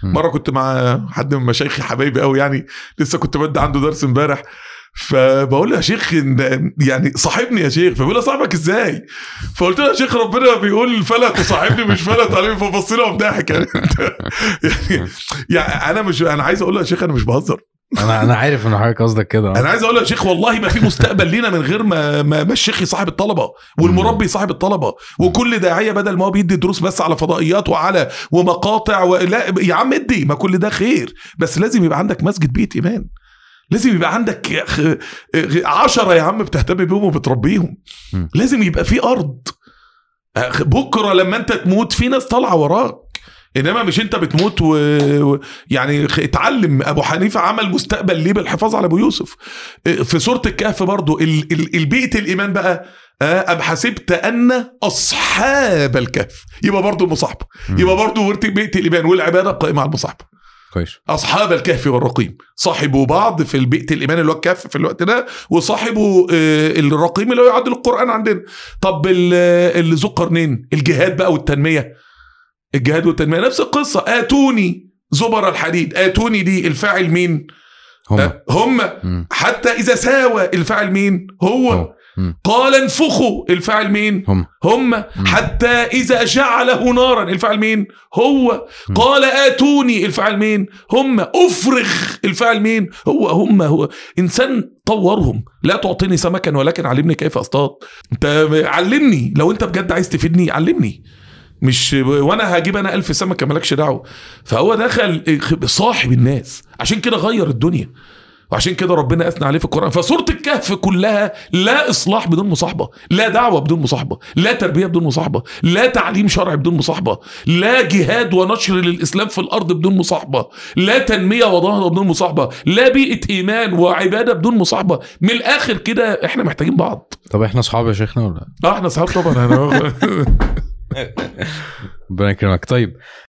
مم. مره كنت مع حد من مشايخي حبايبي قوي يعني لسه كنت بدي عنده درس امبارح فبقول له يا شيخ إن- يعني صاحبني يا شيخ فبيقول لي صاحبك ازاي؟ فقلت له يا شيخ ربنا بيقول فلا تصاحبني مش فلا تعلمني فبص لي وقام ضاحك يعني يعني يعني انا مش انا عايز اقول له يا شيخ انا مش بهزر انا انا عارف ان حضرتك قصدك كده انا عايز اقول له يا شيخ والله ما في مستقبل لينا من غير ما ما, ما الشيخ يصاحب الطلبه والمربي يصاحب الطلبه وكل داعيه بدل ما هو بيدي دروس بس على فضائيات وعلى ومقاطع ولا يا عم ادي ما كل ده خير بس لازم يبقى عندك مسجد بيت ايمان لازم يبقى عندك خ- عشرة يا عم بتهتم بيهم وبتربيهم مم. لازم يبقى في ارض بكره لما انت تموت في ناس طالعه وراك انما مش انت بتموت و... و... يعني خ- اتعلم ابو حنيفه عمل مستقبل ليه بالحفاظ على ابو يوسف في سوره الكهف برضو ال... ال... البيئه الايمان بقى آه، أم حسبت أن أصحاب الكهف يبقى برضو المصاحبة مم. يبقى برضو ورث بيئة الإيمان والعبادة قائمة على المصاحبة كويس أصحاب الكهف والرقيم صاحبوا بعض في البيئة الإيمان اللي هو الكهف في الوقت ده وصاحبوا آه، الرقيم اللي هو يعدل القرآن عندنا طب ال- اللي ذو قرنين الجهاد بقى والتنمية الجهاد والتنمية نفس القصة آتوني زبر الحديد آتوني دي الفاعل مين هم آه، هم مم. حتى إذا ساوى الفاعل مين هو هو. مم. قال انفخوا الفاعل مين هم هم حتى إذا جعله نارا الفاعل مين هو قال آتوني الفاعل مين هم أفرغ الفاعل مين هو هم هو إنسان طورهم لا تعطيني سمكا ولكن علمني كيف أصطاد أنت علمني لو أنت بجد عايز تفيدني علمني مش وانا هجيب انا ألف سمكه مالكش دعوه فهو دخل صاحب الناس عشان كده غير الدنيا وعشان كده ربنا اثنى عليه في القران فسوره الكهف كلها لا اصلاح بدون مصاحبه لا دعوه بدون مصاحبه لا تربيه بدون مصاحبه لا تعليم شرعي بدون مصاحبه لا جهاد ونشر للاسلام في الارض بدون مصاحبه لا تنميه ونهضه بدون مصاحبه لا بيئه ايمان وعباده بدون مصاحبه من الاخر كده احنا محتاجين بعض طب احنا اصحاب يا شيخنا ولا اه احنا اصحاب طبعا انا ربنا يكرمك طيب